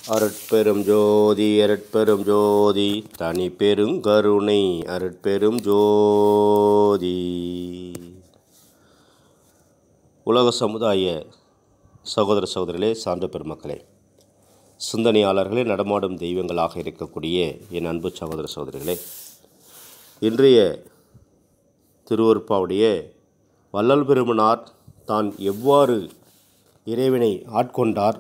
அருட்பெரும் ஜோதி அருட்பெரும் ஜோதி தனி பெருங்கருணை அருட்பெரும் ஜோதி உலக சமுதாய சகோதர சகோதரிகளே சான்ற பெருமக்களே சிந்தனையாளர்களே நடமாடும் தெய்வங்களாக இருக்கக்கூடிய என் அன்பு சகோதர சகோதரிகளே இன்றைய திருவருப்பாவுடைய வள்ளல் பெருமனார் தான் எவ்வாறு இறைவனை ஆட்கொண்டார்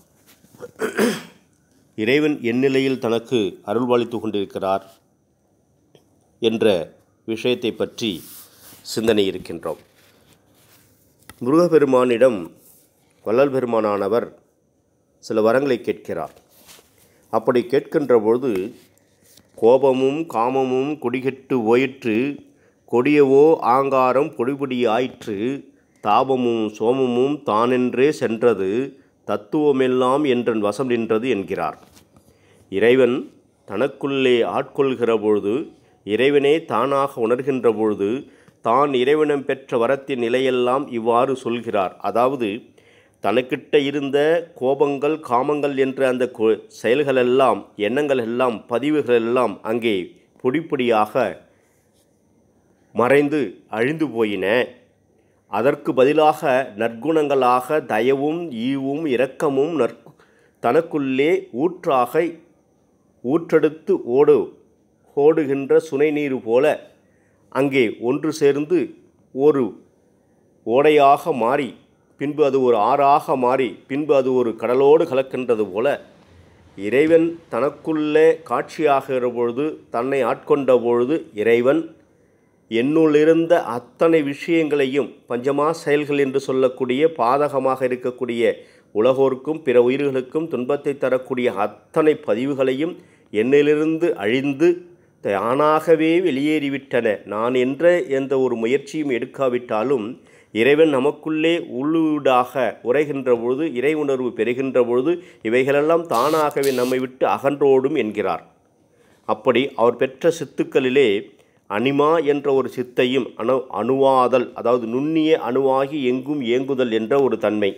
இறைவன் எந்நிலையில் தனக்கு அருள்வாளித்து கொண்டிருக்கிறார் என்ற விஷயத்தை பற்றி சிந்தனை இருக்கின்றோம் முருகப்பெருமானிடம் வள்ளல் பெருமானானவர் சில வரங்களை கேட்கிறார் அப்படி கேட்கின்ற பொழுது கோபமும் காமமும் கொடிகெட்டு ஓயிற்று கொடியவோ ஆங்காரம் பொடிபொடி ஆயிற்று தாபமும் சோமமும் தானென்றே சென்றது தத்துவமெல்லாம் என்றன் வசம் நின்றது என்கிறார் இறைவன் தனக்குள்ளே ஆட்கொள்கிற பொழுது இறைவனே தானாக உணர்கின்ற பொழுது தான் இறைவனம் பெற்ற வரத்தின் நிலையெல்லாம் இவ்வாறு சொல்கிறார் அதாவது தனக்கிட்ட இருந்த கோபங்கள் காமங்கள் என்ற அந்த கொ- செயல்களெல்லாம் எண்ணங்கள் எல்லாம் பதிவுகள் எல்லாம் அங்கே பொடிப்பொடியாக மறைந்து அழிந்து போயின அதற்கு பதிலாக நற்குணங்களாக தயவும் ஈவும் இரக்கமும் நற் தனக்குள்ளே ஊற்றாக ஊற்றெடுத்து ஓடு ஓடுகின்ற சுனை நீர் போல அங்கே ஒன்று சேர்ந்து ஒரு ஓடையாக மாறி பின்பு அது ஒரு ஆறாக மாறி பின்பு அது ஒரு கடலோடு கலக்கின்றது போல இறைவன் தனக்குள்ளே காட்சியாகிற பொழுது தன்னை ஆட்கொண்ட பொழுது இறைவன் என்னுள்ளிருந்த அத்தனை விஷயங்களையும் பஞ்சமா செயல்கள் என்று சொல்லக்கூடிய பாதகமாக இருக்கக்கூடிய உலகோர்க்கும் பிற உயிர்களுக்கும் துன்பத்தை தரக்கூடிய அத்தனை பதிவுகளையும் என்னிலிருந்து அழிந்து தானாகவே வெளியேறிவிட்டன நான் என்ற எந்த ஒரு முயற்சியும் எடுக்காவிட்டாலும் இறைவன் நமக்குள்ளே உள்ளூடாக உரைகின்ற பொழுது இறை உணர்வு பெறுகின்ற பொழுது இவைகளெல்லாம் தானாகவே நம்மை விட்டு அகன்றோடும் என்கிறார் அப்படி அவர் பெற்ற சித்துக்களிலே அனிமா என்ற ஒரு சித்தையும் அணு அணுவாதல் அதாவது நுண்ணிய அணுவாகி எங்கும் இயங்குதல் என்ற ஒரு தன்மை